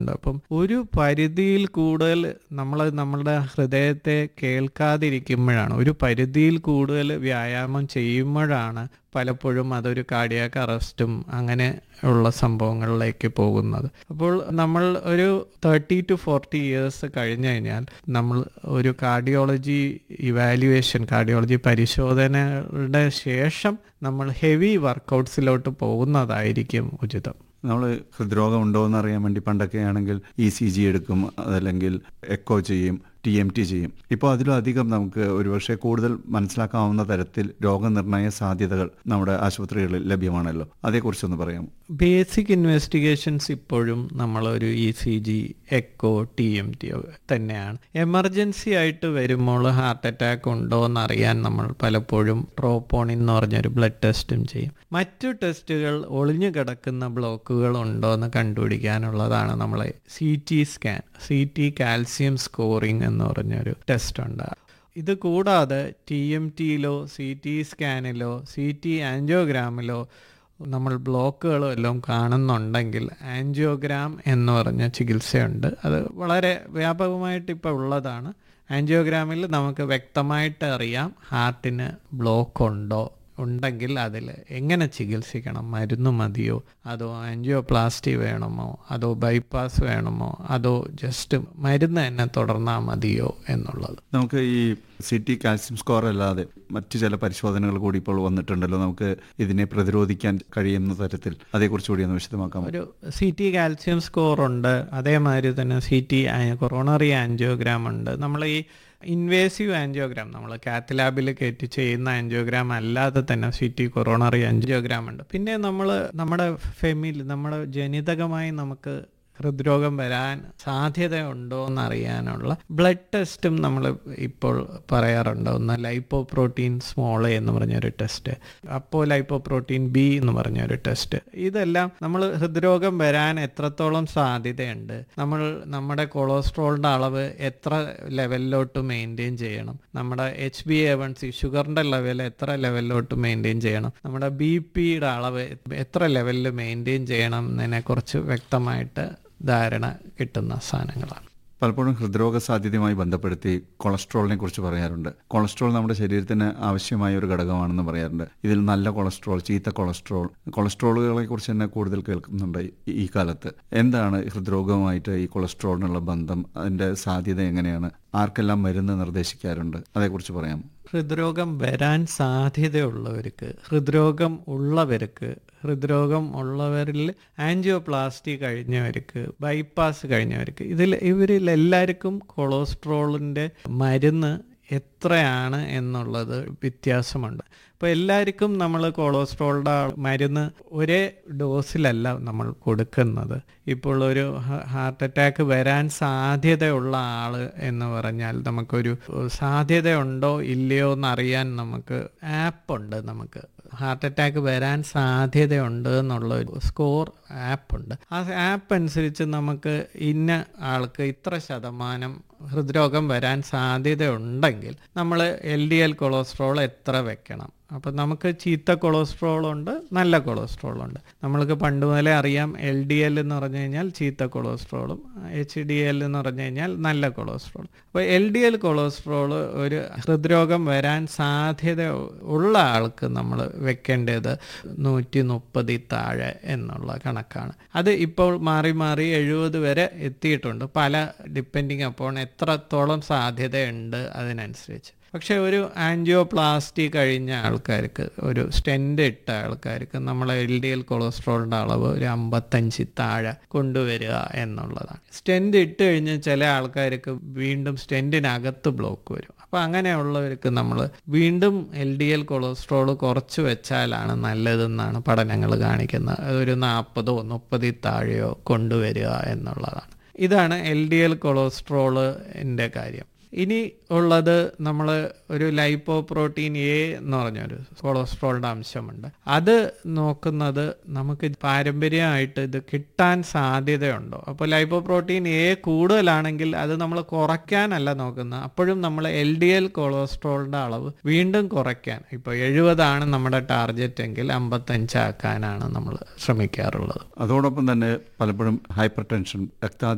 ഉണ്ട് അപ്പം ഒരു പരിധിയിൽ കൂടുതൽ നമ്മൾ നമ്മളുടെ ഹൃദയത്തെ കേൾക്കാതിരിക്കുമ്പോഴാണ് ഒരു പരിധിയിൽ കൂടുതൽ വ്യായാമം ചെയ്യുമ്പോഴാണ് പലപ്പോഴും അതൊരു കാർഡിയാക്ക് അറസ്റ്റും അങ്ങനെ ഉള്ള സംഭവങ്ങളിലേക്ക് പോകുന്നത് അപ്പോൾ നമ്മൾ ഒരു തേർട്ടി ടു ഫോർട്ടി ഇയേഴ്സ് കഴിഞ്ഞു കഴിഞ്ഞാൽ നമ്മൾ ഒരു കാർഡിയോളജി ഇവാലുവേഷൻ കാർഡിയോളജി പരിശോധനയുടെ ശേഷം നമ്മൾ ഹെവി വർക്കൗട്ട്സിലോട്ട് പോകുന്നതായിരിക്കും ഉചിതം നമ്മൾ ഹൃദ്രോഗം ഉണ്ടോ എന്ന് അറിയാൻ വേണ്ടി പണ്ടൊക്കെ ആണെങ്കിൽ ഇ സി ജി എടുക്കും അതല്ലെങ്കിൽ എക്കോ ചെയ്യും ടി എം ടി ചെയ്യും ഇപ്പോൾ അതിലും അധികം നമുക്ക് ഒരുപക്ഷെ കൂടുതൽ മനസ്സിലാക്കാവുന്ന തരത്തിൽ രോഗനിർണയ സാധ്യതകൾ നമ്മുടെ ആശുപത്രികളിൽ ലഭ്യമാണല്ലോ അതേക്കുറിച്ചൊന്ന് പറയാം ബേസിക് ഇൻവെസ്റ്റിഗേഷൻസ് ഇപ്പോഴും നമ്മളൊരു E C G echo T M T തന്നെയാണ് എമർജൻസി ആയിട്ട് വരുമ്പോൾ ഹാർട്ട് അറ്റാക്ക് ഉണ്ടോ എന്ന് അറിയാൻ നമ്മൾ പലപ്പോഴും ട്രോപ്പോണിൻ എന്ന് പറഞ്ഞൊരു ബ്ലഡ് ടെസ്റ്റും ചെയ്യും മറ്റു ടെസ്റ്റുകൾ ഒളിഞ്ഞു കിടക്കുന്ന ബ്ലോക്കുകൾ ഉണ്ടോ എന്ന് കണ്ടുപിടിക്കാനുള്ളതാണ് നമ്മളെ C T scan C T calcium scoring എന്ന് പറഞ്ഞൊരു ടെസ്റ്റ് ഉണ്ട് ഇത് കൂടാതെ ടി എം ടിയിലോ സി ടി സ്കാനിലോ സി ടി ആൻജിയോഗ്രാമിലോ നമ്മൾ ബ്ലോക്കുകളോ എല്ലാം കാണുന്നുണ്ടെങ്കിൽ ആൻജിയോഗ്രാം എന്ന് പറഞ്ഞ ചികിത്സയുണ്ട് അത് വളരെ വ്യാപകമായിട്ട് ഇപ്പോൾ ഉള്ളതാണ് ആൻജിയോഗ്രാമിൽ നമുക്ക് വ്യക്തമായിട്ട് അറിയാം ഹാർട്ടിന് ബ്ലോക്ക് ഉണ്ടോ ഉണ്ടെങ്കിൽ അതിൽ എങ്ങനെ ചികിത്സിക്കണം മരുന്ന് മതിയോ അതോ ആൻജിയോപ്ലാസ്റ്റി വേണമോ അതോ ബൈപ്പാസ് വേണമോ അതോ ജസ്റ്റ് മരുന്ന് തന്നെ തുടർന്നാൽ മതിയോ എന്നുള്ളത് നമുക്ക് ഈ സി ടി കാൽസ്യം സ്കോർ അല്ലാതെ മറ്റു ചില പരിശോധനകൾ കൂടി ഇപ്പോൾ വന്നിട്ടുണ്ടല്ലോ നമുക്ക് ഇതിനെ പ്രതിരോധിക്കാൻ കഴിയുന്ന തരത്തിൽ അതേക്കുറിച്ച് കൂടി ഒന്ന് വിശദമാക്കാം ഒരു സി ടി കാൽസ്യം സ്കോർ ഉണ്ട് അതേമാതിരി തന്നെ സി ടി കൊറോണറി ആൻജിയോഗ്രാം ഉണ്ട് നമ്മൾ ഈ ഇൻവേസീവ് ആൻജിയോഗ്രാം നമ്മൾ കാത്ത് ലാബിൽ കയറ്റി ചെയ്യുന്ന ആൻജിയോഗ്രാം അല്ലാതെ തന്നെ സി ടി കൊറോണറി ആൻജിയോഗ്രാം ഉണ്ട് പിന്നെ നമ്മൾ നമ്മുടെ ഫെമിലി നമ്മുടെ ജനിതകമായി നമുക്ക് ഹൃദ്രോഗം വരാൻ സാധ്യതയുണ്ടോ എന്നറിയാനുള്ള ബ്ലഡ് ടെസ്റ്റും നമ്മൾ ഇപ്പോൾ പറയാറുണ്ട് ഒന്ന് ലൈപ്പോ പ്രോട്ടീൻ സ്മോൾ എ എന്ന് പറഞ്ഞൊരു ടെസ്റ്റ് അപ്പോ ലൈപ്പോ പ്രോട്ടീൻ ബി എന്ന് പറഞ്ഞൊരു ടെസ്റ്റ് ഇതെല്ലാം നമ്മൾ ഹൃദ്രോഗം വരാൻ എത്രത്തോളം സാധ്യതയുണ്ട് നമ്മൾ നമ്മുടെ കൊളസ്ട്രോളിൻ്റെ അളവ് എത്ര ലെവലിലോട്ട് മെയിൻറ്റെയിൻ ചെയ്യണം നമ്മുടെ H B A one C ഷുഗറിൻ്റെ ലെവൽ എത്ര ലെവലിലോട്ട് മെയിൻറ്റെയിൻ ചെയ്യണം നമ്മുടെ ബി പിയുടെ അളവ് എത്ര ലെവലിൽ മെയിൻറ്റെയിൻ ചെയ്യണം എന്നതിനെക്കുറിച്ച് വ്യക്തമായിട്ട് ധാരണ കിട്ടുന്ന സാധനങ്ങളാണ് പലപ്പോഴും ഹൃദ്രോഗ സാധ്യതയുമായി ബന്ധപ്പെടുത്തി കൊളസ്ട്രോളിനെ കുറിച്ച് പറയാറുണ്ട് കൊളസ്ട്രോൾ നമ്മുടെ ശരീരത്തിന് ആവശ്യമായ ഒരു ഘടകമാണെന്ന് പറയാറുണ്ട് ഇതിൽ നല്ല കൊളസ്ട്രോൾ ചീത്ത കൊളസ്ട്രോൾ കൊളസ്ട്രോളുകളെ കുറിച്ച് തന്നെ കൂടുതൽ കേൾക്കുന്നുണ്ട് ഈ- ഈ കാലത്ത് എന്താണ് ഹൃദ്രോഗവുമായിട്ട് ഈ കൊളസ്ട്രോളിനുള്ള ബന്ധം അതിന്റെ സാധ്യത എങ്ങനെയാണ് ആർക്കെല്ലാം മരുന്ന് നിർദ്ദേശിക്കാറുണ്ട് അതേക്കുറിച്ച് പറയാം ഹൃദ്രോഗം വരാൻ സാധ്യതയുള്ളവർക്ക് ഹൃദ്രോഗം ഉള്ളവർക്ക് ഹൃദ്രോഗം ഉള്ളവരിൽ ആൻജിയോപ്ലാസ്റ്റി കഴിഞ്ഞവർക്ക് ബൈപ്പാസ് കഴിഞ്ഞവർക്ക് ഇതിൽ ഇവരിൽ എല്ലാവർക്കും കൊളസ്ട്രോളിൻ്റെ മരുന്ന് എത്രയാണ് എന്നുള്ളത് വ്യത്യാസമുണ്ട് അപ്പോൾ എല്ലാവർക്കും നമ്മൾ കൊളസ്ട്രോളിൻ്റെ മരുന്ന് ഒരേ ഡോസിലല്ല നമ്മൾ കൊടുക്കുന്നത് ഇപ്പോൾ ഒരു ഹ- ഹാർട്ട് അറ്റാക്ക് വരാൻ സാധ്യതയുള്ള ആൾ എന്ന് പറഞ്ഞാൽ നമുക്കൊരു സാധ്യതയുണ്ടോ ഇല്ലയോ എന്നറിയാൻ നമുക്ക് ആപ്പുണ്ട് നമുക്ക് ഹാർട്ട് അറ്റാക്ക് വരാൻ സാധ്യതയുണ്ട് എന്നുള്ള ഒരു സ്കോർ ആപ്പുണ്ട് ആ ആപ്പ് അനുസരിച്ച് നമുക്ക് ഇന്ന ആൾക്ക് ഇത്ര ശതമാനം ഹൃദ്രോഗം വരാൻ സാധ്യതയുണ്ടെങ്കിൽ നമ്മൾ എൽ ഡി എൽ കൊളസ്ട്രോൾ എത്ര വെക്കണം അപ്പം നമുക്ക് ചീത്ത കൊളസ്ട്രോൾ ഉണ്ട് നല്ല കൊളസ്ട്രോൾ ഉണ്ട് നമ്മൾക്ക് പണ്ട് മുതലേ അറിയാം എൽ ഡി എൽ എന്ന് പറഞ്ഞു കഴിഞ്ഞാൽ ചീത്ത കൊളസ്ട്രോളും എച്ച് ഡി എൽ എന്ന് പറഞ്ഞു കഴിഞ്ഞാൽ നല്ല കൊളസ്ട്രോൾ അപ്പോൾ എൽ ഡി എൽ കൊളസ്ട്രോൾ ഒരു ഹൃദ്രോഗം വരാൻ സാധ്യത ഉള്ള ആൾക്ക് നമ്മൾ വെക്കേണ്ടത് നൂറ്റി മുപ്പതിൽ താഴെ എന്നുള്ള കണക്കാണ് അത് ഇപ്പോൾ മാറി മാറി എഴുപത് വരെ എത്തിയിട്ടുണ്ട് പല ഡിപ്പെൻഡിങ് അപ്പോൺ എത്രത്തോളം സാധ്യതയുണ്ട് അതിനനുസരിച്ച് പക്ഷേ ഒരു ആൻജിയോപ്ലാസ്റ്റി കഴിഞ്ഞ ആൾക്കാർക്ക് ഒരു സ്റ്റെൻഡ് ഇട്ട ആൾക്കാർക്ക് നമ്മൾ എൽ ഡി എൽ കൊളസ്ട്രോളിൻ്റെ അളവ് ഒരു അമ്പത്തഞ്ച് താഴെ കൊണ്ടുവരിക എന്നുള്ളതാണ് സ്റ്റെൻഡ് ഇട്ട് കഴിഞ്ഞ് ചില ആൾക്കാർക്ക് വീണ്ടും സ്റ്റെൻഡിനകത്ത് ബ്ലോക്ക് വരും അപ്പോൾ അങ്ങനെയുള്ളവർക്ക് നമ്മൾ വീണ്ടും എൽ ഡി എൽ കൊളസ്ട്രോൾ കുറച്ച് വെച്ചാലാണ് നല്ലതെന്നാണ് പഠനങ്ങൾ കാണിക്കുന്നത് അതൊരു നാൽപ്പതോ മുപ്പതിൽ താഴെയോ കൊണ്ടുവരിക എന്നുള്ളതാണ് ഇതാണ് എൽ ഡി എൽ കൊളസ്ട്രോളിൻ്റെ കാര്യം ഇനി ഉള്ളത് നമ്മൾ ഒരു ലൈപ്പോ പ്രോട്ടീൻ എ എന്ന് പറഞ്ഞൊരു കൊളസ്ട്രോളിൻ്റെ അംശമുണ്ട് അത് നോക്കുന്നത് നമുക്ക് പാരമ്പര്യമായിട്ട് ഇത് കിട്ടാൻ സാധ്യതയുണ്ടോ അപ്പോൾ ലൈപ്പോ പ്രോട്ടീൻ എ കൂടുതലാണെങ്കിൽ അത് നമ്മൾ കുറയ്ക്കാനല്ല നോക്കുന്നത് അപ്പോഴും നമ്മൾ എൽ ഡി എൽ കൊളസ്ട്രോളിൻ്റെ അളവ് വീണ്ടും കുറയ്ക്കാൻ ഇപ്പോൾ എഴുപതാണ് നമ്മുടെ ടാർഗറ്റ് എങ്കിൽ അമ്പത്തഞ്ചാക്കാനാണ് നമ്മൾ ശ്രമിക്കാറുള്ളത് അതോടൊപ്പം തന്നെ പലപ്പോഴും ഹൈപ്പർ ടെൻഷൻ രക്താതി